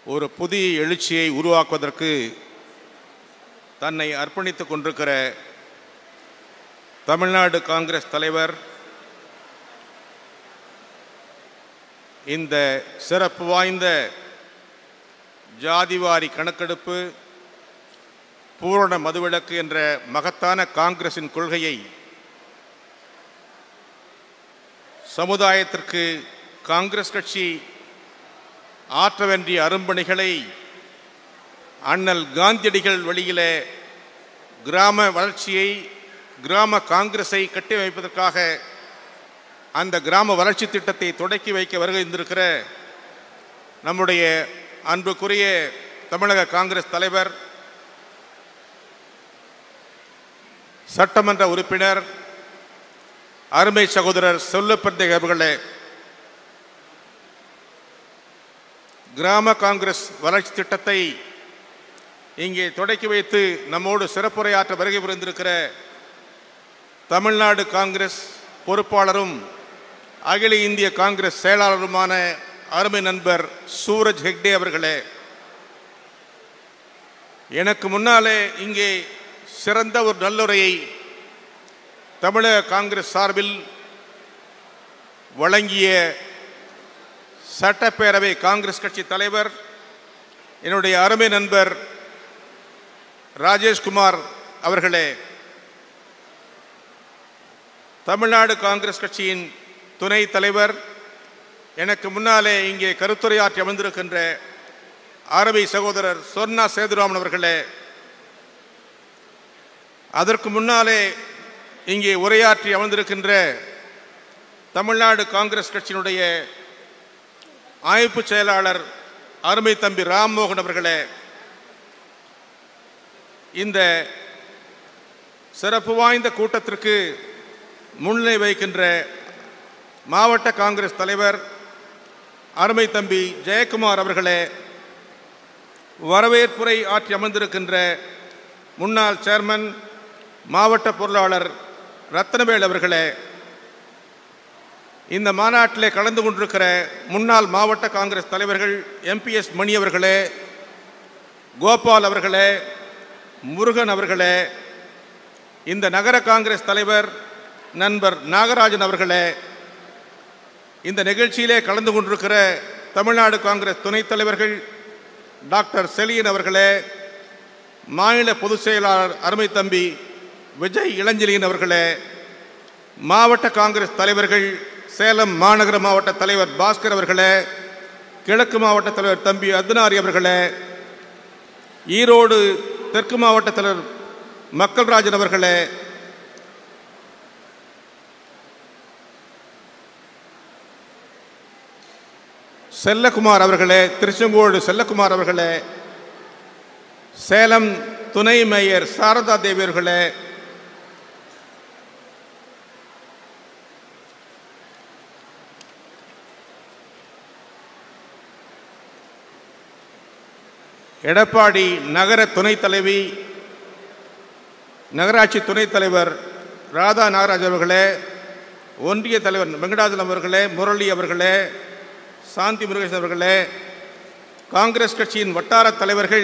ஒரு புதிய எழுச்சியை உருவாக்குவதற்கு தன்னை அர்ப்பணித்துக் கொண்டிருக்கிற தமிழ்நாடு காங்கிரஸ் தலைவர் இந்த சிறப்பு வாய்ந்த ஜாதிவாரி கணக்கெடுப்பு பூரண மதுவிலக்கு என்ற மகத்தான காங்கிரசின் கொள்கையை சமுதாயத்திற்கு காங்கிரஸ் கட்சி ஆற்ற வேண்டிய அரும்பணிகளை அண்ணல் காந்தியடிகள் வழியிலே கிராம வளர்ச்சியை கிராம காங்கிரஸை கட்டியமைப்பதற்காக அந்த கிராம வளர்ச்சி திட்டத்தை தொடக்கி வைக்க வருகின்றிருக்கிற நம்முடைய அன்புக்குரிய தமிழக காங்கிரஸ் தலைவர் சட்டமன்ற உறுப்பினர் அருமை சகோதரர் செல்லப்பந்தை அவர்களே கிராம காங்கிரஸ் வளர்ச்சி திட்டத்தை இங்கே தொடக்கி வைத்து நம்மோடு சிறப்புரையாற்ற வருகை புரிந்திருக்கிற தமிழ்நாடு காங்கிரஸ் பொறுப்பாளரும் அகில இந்திய காங்கிரஸ் செயலாளருமான அருமை நண்பர் சூரஜ் ஹெக்டே அவர்களே எனக்கு முன்னாலே இங்கே சிறந்த ஒரு நல்லுரையை தமிழக காங்கிரஸ் சார்பில் வழங்கிய சட்டப்பேரவை காங்கிரஸ் கட்சி தலைவர் என்னுடைய அருமை நண்பர் ராஜேஷ்குமார் அவர்களே தமிழ்நாடு காங்கிரஸ் கட்சியின் துணை தலைவர் எனக்கு முன்னாலே இங்கே கருத்துரையாற்றி அமர்ந்திருக்கின்ற அரபி சகோதரர் சொர்ணா சேதுராமன் அவர்களே அதற்கு முன்னாலே இங்கே உரையாற்றி அமர்ந்திருக்கின்ற தமிழ்நாடு காங்கிரஸ் கட்சியினுடைய அமைப்பு செயலாளர் அருமை தம்பி ராம்மோகன் அவர்களே இந்த சிறப்பு வாய்ந்த கூட்டத்திற்கு முன்னிலை வைக்கின்ற மாவட்ட காங்கிரஸ் தலைவர் அருமை தம்பி ஜெயக்குமார் அவர்களே வரவேற்புரை ஆற்றி அமர்ந்திருக்கின்ற முன்னாள் சேர்மன் மாவட்ட பொருளாளர் ரத்னவேல் அவர்களே இந்த மாநாட்டிலே கலந்து கொண்டிருக்கிற முன்னாள் மாவட்ட காங்கிரஸ் தலைவர்கள் எம்பிஎஸ் மணி அவர்களே கோபால் அவர்களே முருகன் அவர்களே இந்த நகர காங்கிரஸ் தலைவர் நண்பர் நாகராஜன் அவர்களே இந்த நிகழ்ச்சியிலே கலந்து கொண்டிருக்கிற தமிழ்நாடு காங்கிரஸ் துணைத் தலைவர்கள் டாக்டர் செலியன் அவர்களே மாநில பொதுச் செயலாளர் அருமை தம்பி விஜய் இளஞ்செலியன் அவர்களே மாவட்ட காங்கிரஸ் தலைவர்கள் சேலம் மாநகர மாவட்ட தலைவர் பாஸ்கர் அவர்களே கிழக்கு மாவட்ட தலைவர் தம்பி அத்னாரி அவர்களே ஈரோடு தெற்கு மாவட்ட தலைவர் மக்கள்ராஜன் அவர்களே செல்லகுமார் அவர்களே திருச்செங்கோடு செல்லகுமார் அவர்களே சேலம் துணை மேயர் சாரதா தேவி அவர்களே எடப்பாடி நகர துணைத் தலைவி நகராட்சி துணைத் தலைவர் ராதா நாகராஜ் அவர்களே ஒன்றிய தலைவர் வெங்கடாஜலம் அவர்களே முரளி அவர்களே சாந்தி முருகேசன் அவர்களே காங்கிரஸ் கட்சியின் வட்டார தலைவர்கள்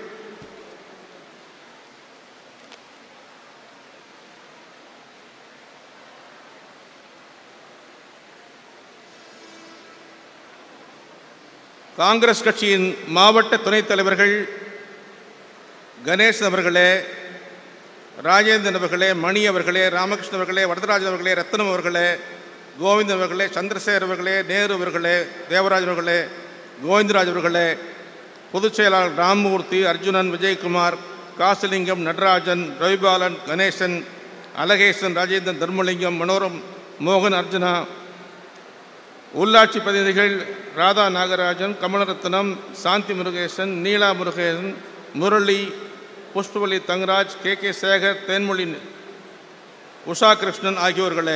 காங்கிரஸ் கட்சியின் மாவட்ட துணைத் தலைவர்கள் கணேசன் அவர்களே ராஜேந்திரன் அவர்களே மணி அவர்களே ராமகிருஷ்ணன் அவர்களே வரதராஜன் அவர்களே ரத்னம் அவர்களே கோவிந்தன் அவர்களே சந்திரசேகர் அவர்களே நேரு அவர்களே தேவராஜன் அவர்களே கோவிந்தராஜ் அவர்களே பொதுச் செயலாளர் ராமமூர்த்தி அர்ஜுனன் விஜயகுமார் காசலிங்கம் நடராஜன் ரவிபாலன் கணேசன் அலகேசன் ராஜேந்திரன் தர்மலிங்கம் மனோரம் மோகன் அர்ஜுனா உள்ளாட்சி பிரதிநிதிகள் ராதா நாகராஜன் கமலரத்னம் சாந்தி முருகேசன் நீலா முருகேசன் முரளி புஷ்பவலி தங்கராஜ் கே கே சேகர் தேன்மொழி உஷா கிருஷ்ணன் ஆகியோர்களே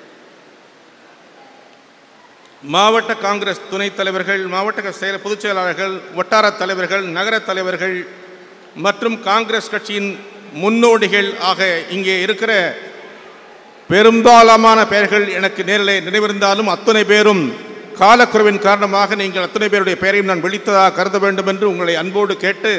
மாவட்ட காங்கிரஸ் துணைத் தலைவர்கள் மாவட்ட செயல பொதுச் செயலாளர்கள் வட்டார தலைவர்கள் நகர தலைவர்கள் மற்றும் காங்கிரஸ் கட்சியின் முன்னோடிகள் ஆக இங்கே இருக்கிற பெரும்பாலான பெயர்கள் எனக்கு நேரிலே நினைவிருந்தாலும் அத்தனை பேரும் காலக்குறைவின் காரணமாக நீங்கள் அத்தனை பேருடைய பெயரையும் நான் வெளித்ததாக கருத வேண்டும் என்று உங்களை அன்போடு கேட்டு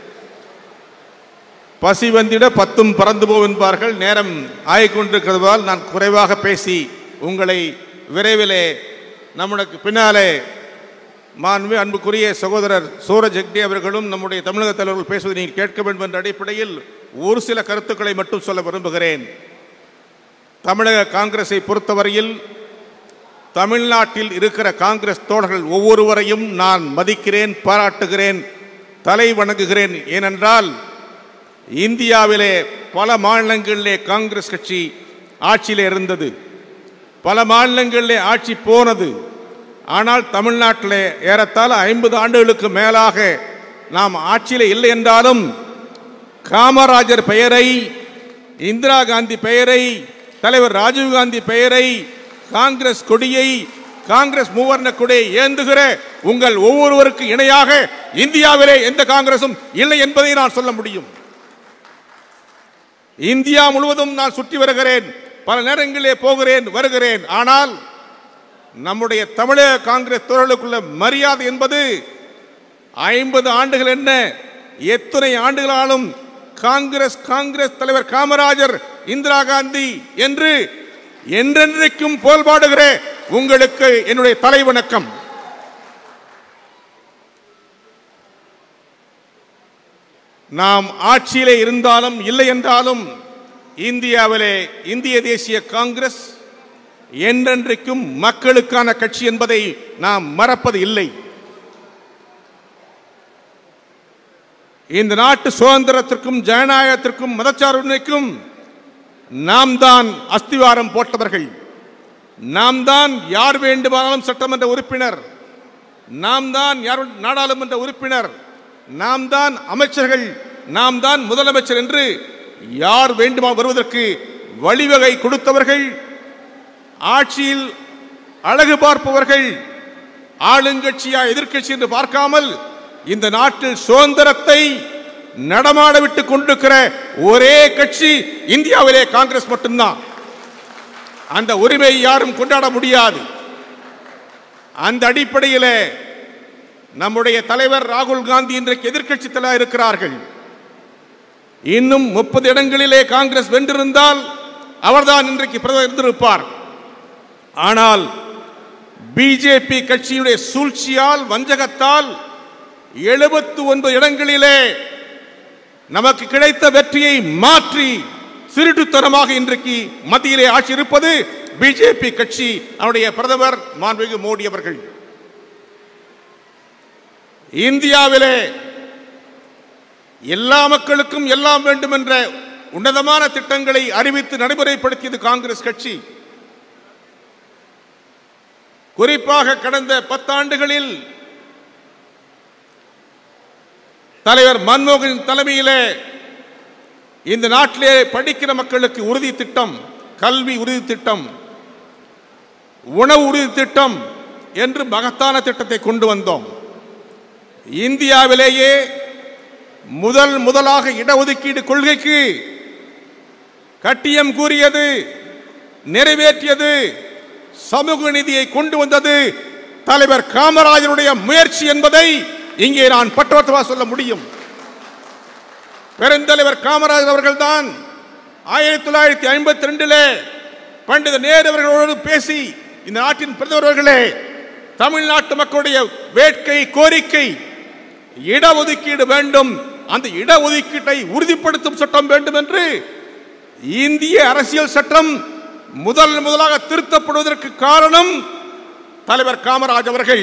பசி வந்திட பத்தும் பறந்து போம் என்பார்கள் நேரம் ஆகிக்கொண்டிருக்கிறதால் நான் குறைவாக பேசி உங்களை விரைவிலே நம்மளுக்கு பின்னாலே மாண்பு அன்புக்குரிய சகோதரர் சூரஜ் ஹெக்டே அவர்களும் நம்முடைய தமிழக தலைவர்கள் பேசுவதை நீங்கள் கேட்க வேண்டும் என்ற அடிப்படையில் ஒரு சில கருத்துக்களை மட்டும் சொல்ல விரும்புகிறேன் தமிழக காங்கிரஸை பொறுத்தவரையில் தமிழ்நாட்டில் இருக்கிற காங்கிரஸ் தோழர்கள் ஒவ்வொருவரையும் நான் மதிக்கிறேன் பாராட்டுகிறேன் தலை வணங்குகிறேன் ஏனென்றால் இந்தியாவிலே பல மாநிலங்களிலே காங்கிரஸ் கட்சி ஆட்சியிலே இருந்தது பல மாநிலங்களிலே ஆட்சி போனது ஆனால் தமிழ்நாட்டிலே ஏறத்தாழ ஐம்பது ஆண்டுகளுக்கு மேலாக நாம் ஆட்சியில் இல்லை என்றாலும் காமராஜர் பெயரை இந்திரா காந்தி பெயரை தலைவர் ராஜீவ்காந்தி பெயரை காங்கிரஸ் கொடியை காங்கிரஸ் மூவர்ண கொடியை ஏந்துகிற உங்கள் ஒவ்வொருவருக்கு இணையாக இந்தியாவிலே எந்த காங்கிரசும் இல்லை என்பதை நான் சொல்ல முடியும் இந்தியா முழுவதும் நான் சுற்றி வருகிறேன் பல நேரங்களிலே போகிறேன் வருகிறேன் ஆனால் நம்முடைய தமிழக காங்கிரஸ் தோழர்களுக்குள்ள மரியாதை என்பது ஐம்பது ஆண்டுகள் என்ன எத்தனை ஆண்டுகளாலும் காங்கிரஸ் காங்கிரஸ் தலைவர் காமராஜர் இந்திரா காந்தி என்று என்றென்றைக்கும் போல்பாடுகிற உங்களுக்கு என்னுடைய தலை வணக்கம் நாம் ஆட்சியிலே இருந்தாலும் இல்லை என்றாலும் இந்தியாவிலே இந்திய தேசிய காங்கிரஸ் என்றென்றைக்கும் மக்களுக்கான கட்சி என்பதை நாம் மறப்பது இல்லை இந்த நாட்டு சுதந்திரத்திற்கும் ஜனநாயகத்திற்கும் மதச்சார்பின்மைக்கும் நாம் தான் அஸ்திவாரம் போட்டவர்கள் நாம் தான் யார் வேண்டுமானாலும் சட்டமன்ற உறுப்பினர் நாம் தான் யார் நாடாளுமன்ற உறுப்பினர் நாம் தான் அமைச்சர்கள் நாம் தான் முதலமைச்சர் என்று யார் வேண்டுமா வருவதற்கு வழிவகை கொடுத்தவர்கள் ஆட்சியில் அழகு பார்ப்பவர்கள் ஆளுங்கட்சியா எதிர்க்கட்சி என்று பார்க்காமல் இந்த நாட்டில் சுதந்திரத்தை நடமாட விட்டு கொண்டிருக்கிற ஒரே கட்சி இந்தியாவிலே காங்கிரஸ் மட்டும்தான் அந்த உரிமை யாரும் கொண்டாட முடியாது அந்த அடிப்படையில் நம்முடைய தலைவர் ராகுல் காந்தி இன்றைக்கு எதிர்க்கட்சி தலைவர் இருக்கிறார்கள் இன்னும் முப்பது இடங்களிலே காங்கிரஸ் வென்றிருந்தால் அவர்தான் இன்றைக்கு பிரதமர் இருந்திருப்பார் ஆனால் பிஜேபி கட்சியுடைய சூழ்ச்சியால் வஞ்சகத்தால் எழுபத்து ஒன்பது இடங்களிலே நமக்கு கிடைத்த வெற்றியை மாற்றி திருட்டுத்தனமாக இன்றைக்கு மத்தியிலே ஆட்சி இருப்பது பிஜேபி கட்சி அவருடைய பிரதமர் மாண்புமிகு மோடி அவர்கள் இந்தியாவிலே எல்லா மக்களுக்கும் எல்லாம் வேண்டும் என்ற உன்னதமான திட்டங்களை அறிவித்து நடைமுறைப்படுத்தியது காங்கிரஸ் கட்சி குறிப்பாக கடந்த பத்தாண்டுகளில் தலைவர் மன்மோகன் தலைமையிலே இந்த நாட்டிலே படிக்கிற மக்களுக்கு உறுதி திட்டம் கல்வி உறுதி திட்டம் உணவு உறுதி திட்டம் என்று மகத்தான திட்டத்தை கொண்டு வந்தோம் இந்தியாவிலேயே முதல் முதலாக இடஒதுக்கீடு கொள்கைக்கு கட்டியம் கூறியது நிறைவேற்றியது சமூக நீதியை கொண்டு வந்தது தலைவர் காமராஜருடைய முயற்சி என்பதை இங்கே நான் பட்டவர்த்தவா சொல்ல முடியும் பெருந்தலைவர் காமராஜர் அவர்கள்தான் ஆயிரத்தி தொள்ளாயிரத்தி ஐம்பத்தி ரெண்டிலே பண்டித நேரு அவர்களோடு பேசி இந்த நாட்டின் பிரதமர்களே தமிழ்நாட்டு மக்களுடைய வேட்கை கோரிக்கை இடஒதுக்கீடு வேண்டும் அந்த இடஒதுக்கீட்டை உறுதிப்படுத்தும் சட்டம் வேண்டும் என்று இந்திய அரசியல் சட்டம் முதல் முதலாக திருத்தப்படுவதற்கு காரணம் தலைவர் காமராஜ் அவர்கள்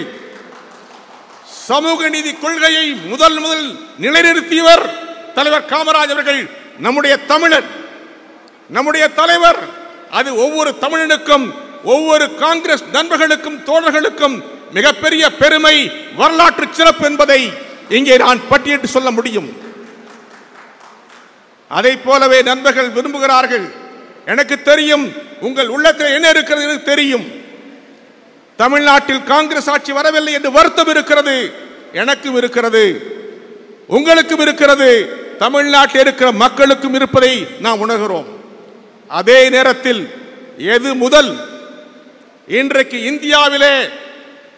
சமூக நீதி கொள்கையை முதல் முதல் நிலைநிறுத்தியவர் தலைவர் காமராஜ் அவர்கள் நம்முடைய தமிழர் நம்முடைய தலைவர் அது ஒவ்வொரு தமிழனுக்கும் ஒவ்வொரு காங்கிரஸ் நண்பர்களுக்கும் தோழர்களுக்கும் மிகப்பெரிய பெருமை வரலாற்று சிறப்பு என்பதை இங்கே நான் பட்டியலிட்டு சொல்ல முடியும் அதை போலவே நண்பர்கள் விரும்புகிறார்கள் எனக்கு தெரியும் உங்கள் உள்ளத்தில் என்ன இருக்கிறது எனக்கு தெரியும் தமிழ்நாட்டில் காங்கிரஸ் ஆட்சி வரவில்லை என்று வருத்தம் இருக்கிறது எனக்கும் இருக்கிறது உங்களுக்கும் இருக்கிறது தமிழ்நாட்டில் இருக்கிற மக்களுக்கும் இருப்பதை நாம் உணர்கிறோம் அதே நேரத்தில் எது முதல் இன்றைக்கு இந்தியாவிலே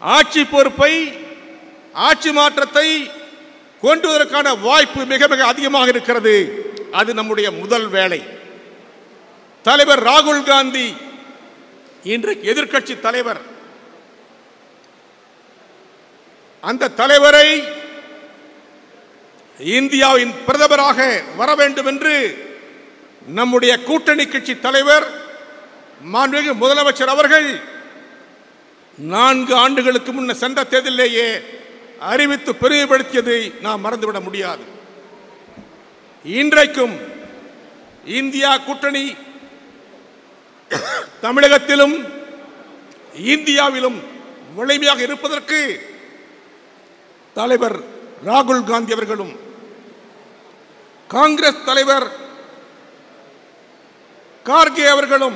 ஆட்சி பொறுப்பை ஆட்சி மாற்றத்தை கொண்டு வருவதற்கான வாய்ப்பு மிக மிக அதிகமாக இருக்கிறது அது நம்முடைய முதல் வேலை தலைவர் ராகுல் காந்தி இன்றைக்கு எதிர்க்கட்சி தலைவர் அந்த தலைவரை இந்தியாவின் பிரதமராக வர வேண்டும் என்று நம்முடைய கூட்டணி கட்சி தலைவர் மாண்புமிகு முதலமைச்சர் அவர்கள் நான்கு ஆண்டுகளுக்கு முன்ன சென்ற தேர்தலிலேயே அறிவித்து பெருமைப்படுத்தியதை நாம் மறந்துவிட முடியாது இன்றைக்கும் இந்தியா கூட்டணி தமிழகத்திலும் இந்தியாவிலும் வலிமையாக இருப்பதற்கு தலைவர் ராகுல் காந்தி அவர்களும் காங்கிரஸ் தலைவர் கார்கே அவர்களும்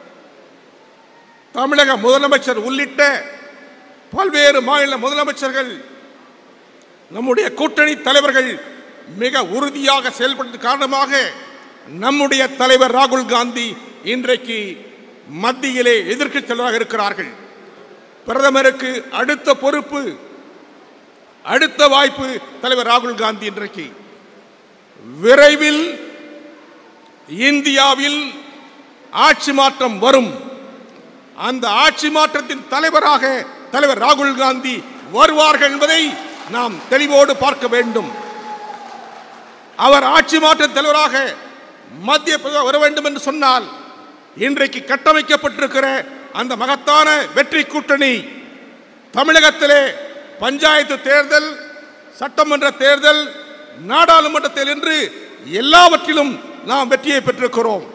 தமிழக முதலமைச்சர் உள்ளிட்ட பல்வேறு மாநில முதலமைச்சர்கள் நம்முடைய கூட்டணி தலைவர்கள் மிக உறுதியாக செயல்படுத்த காரணமாக நம்முடைய தலைவர் ராகுல் காந்தி இன்றைக்கு மத்தியிலே எதிர்க்கட்சி தலைவராக இருக்கிறார்கள் பிரதமருக்கு அடுத்த பொறுப்பு அடுத்த வாய்ப்பு தலைவர் ராகுல் காந்தி இன்றைக்கு விரைவில் இந்தியாவில் ஆட்சி மாற்றம் வரும் அந்த ஆட்சி மாற்றத்தின் தலைவராக தலைவர் ராகுல் காந்தி வருவார்கள் என்பதை நாம் தெளிவோடு பார்க்க வேண்டும் அவர் ஆட்சி மாற்ற தலைவராக மத்திய பிரதேச வர வேண்டும் என்று சொன்னால் இன்றைக்கு கட்டமைக்கப்பட்டிருக்கிற அந்த மகத்தான வெற்றி கூட்டணி தமிழகத்திலே பஞ்சாயத்து தேர்தல் சட்டமன்ற தேர்தல் நாடாளுமன்ற தேர்தல் என்று எல்லாவற்றிலும் நாம் வெற்றியை பெற்றிருக்கிறோம்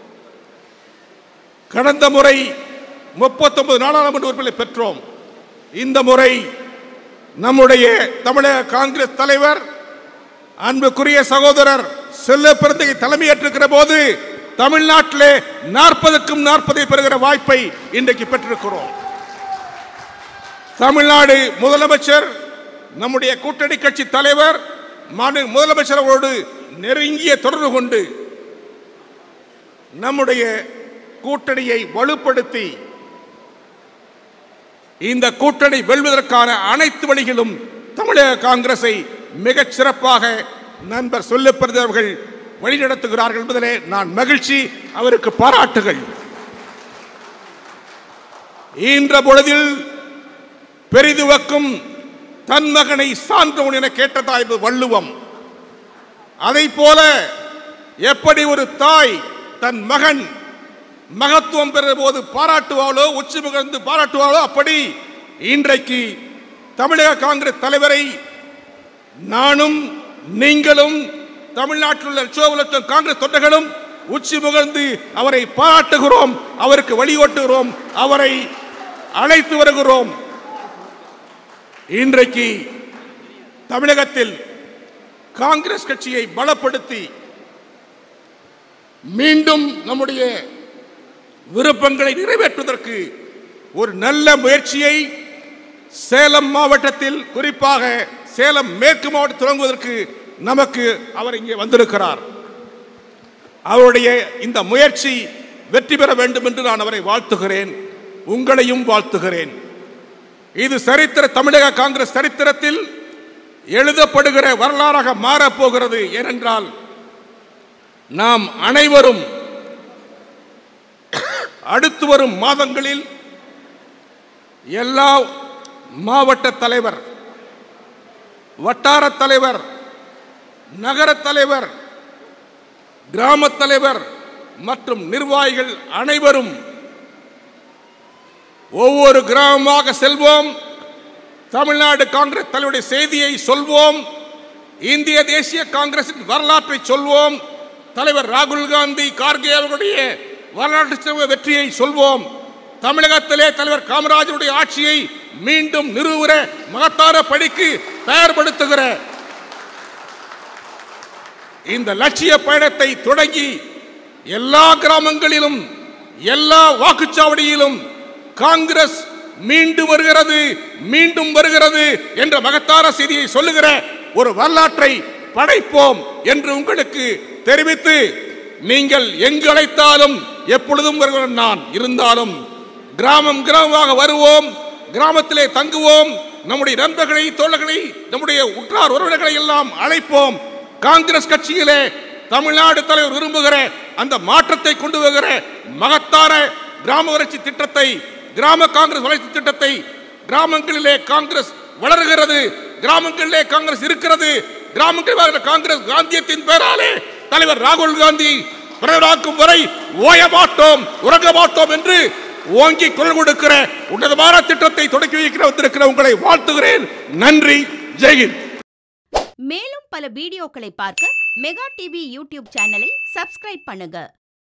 கடந்த முறை முப்பத்தொன்பது நாடாளுமன்ற உறுப்பினர்களை பெற்றோம் இந்த முறை நம்முடைய தமிழக காங்கிரஸ் தலைவர் அன்புக்குரிய சகோதரர் செல்ல பிறந்தை தலைமையேற்றிருக்கிற போது தமிழ்நாட்டிலே நாற்பதுக்கும் நாற்பதை பெறுகிற வாய்ப்பை இன்றைக்கு பெற்றிருக்கிறோம் தமிழ்நாடு முதலமைச்சர் நம்முடைய கூட்டணி கட்சி தலைவர் மாநில முதலமைச்சர் அவரோடு நெருங்கிய தொடர்பு கொண்டு நம்முடைய கூட்டணியை வலுப்படுத்தி இந்த கூட்டணி வெல்வதற்கான அனைத்து வழிகளும் தமிழக காங்கிரஸை மிகச் சிறப்பாக நண்பர் சொல்லப்பிரதி அவர்கள் வழிநடத்துகிறார்கள் என்பதிலே நான் மகிழ்ச்சி அவருக்கு பாராட்டுகள் ஈன்ற பொழுதில் பெரிதுவக்கும் தன் மகனை சான்றவன் என கேட்டதா என்பது வள்ளுவம் அதை போல எப்படி ஒரு தாய் தன் மகன் மகத்துவம் பெறுற போது பாராட்டுவாளோ உச்சி முகர்ந்து பாராட்டுவாளோ அப்படி இன்றைக்கு தமிழக காங்கிரஸ் தலைவரை நானும் நீங்களும் தமிழ்நாட்டில் உள்ள லட்சோப லட்சம் காங்கிரஸ் தொண்டர்களும் உச்சி முகர்ந்து அவரை பாராட்டுகிறோம் அவருக்கு வழியோட்டுகிறோம் அவரை அழைத்து வருகிறோம் இன்றைக்கு தமிழகத்தில் காங்கிரஸ் கட்சியை பலப்படுத்தி மீண்டும் நம்முடைய விருப்பங்களை நிறைவேற்றுவதற்கு ஒரு நல்ல முயற்சியை சேலம் மாவட்டத்தில் குறிப்பாக சேலம் மேற்கு மாவட்டம் தொடங்குவதற்கு நமக்கு அவர் இங்கே வந்திருக்கிறார் அவருடைய இந்த முயற்சி வெற்றி பெற வேண்டும் என்று நான் அவரை வாழ்த்துகிறேன் உங்களையும் வாழ்த்துகிறேன் இது சரித்திர தமிழக காங்கிரஸ் சரித்திரத்தில் எழுதப்படுகிற வரலாறாக மாறப்போகிறது ஏனென்றால் நாம் அனைவரும் அடுத்து வரும் மாதங்களில் எல்லா மாவட்ட தலைவர் வட்டார தலைவர் நகர தலைவர் கிராம தலைவர் மற்றும் நிர்வாகிகள் அனைவரும் ஒவ்வொரு கிராமமாக செல்வோம் தமிழ்நாடு காங்கிரஸ் தலைவருடைய செய்தியை சொல்வோம் இந்திய தேசிய காங்கிரசின் வரலாற்றை சொல்வோம் தலைவர் ராகுல் காந்தி கார்கே அவர்களுடைய வரலாற்று சிறப்பு வெற்றியை சொல்வோம் தமிழகத்திலே தலைவர் காமராஜருடைய ஆட்சியை மீண்டும் நிறுவுகிற மகத்தான பணிக்கு தயார்படுத்துகிற இந்த லட்சிய பயணத்தை தொடங்கி எல்லா கிராமங்களிலும் எல்லா வாக்குச்சாவடியிலும் காங்கிரஸ் மீண்டும் வருகிறது மீண்டும் வருகிறது என்ற மகத்தான செய்தியை சொல்லுகிற ஒரு வரலாற்றை படைப்போம் என்று உங்களுக்கு தெரிவித்து நீங்கள் எங்கு அழைத்தாலும் எப்பொழுதும் வருகிறேன் நான் இருந்தாலும் கிராமம் கிராமமாக வருவோம் கிராமத்திலே தங்குவோம் நம்முடைய நண்பர்களை தோழர்களை நம்முடைய உற்றார் உறவினர்களை எல்லாம் அழைப்போம் காங்கிரஸ் கட்சியிலே தமிழ்நாடு தலைவர் விரும்புகிற அந்த மாற்றத்தை கொண்டு வருகிற மகத்தான கிராம வளர்ச்சி திட்டத்தை கிராம காங்கிரஸ் வளர்ச்சி திட்டத்தை கிராமங்களிலே காங்கிரஸ் வளர்கிறது கிராமங்களிலே காங்கிரஸ் இருக்கிறது கிராமங்களில் வாழ்கிற காங்கிரஸ் காந்தியத்தின் பேராலே தலைவர் ராகுல் காந்தி பிரதமராக்கும் வரை ஓய மாட்டோம் உறங்க மாட்டோம் என்று ஓங்கி குரல் கொடுக்கிற உன்னதமான திட்டத்தை தொடக்கி வைக்கிற வந்திருக்கிற உங்களை வாழ்த்துகிறேன் நன்றி ஜெய்ஹிந்த் மேலும் பல வீடியோக்களை பார்க்க மெகா டிவி யூடியூப் சேனலை சப்ஸ்கிரைப் பண்ணுங்க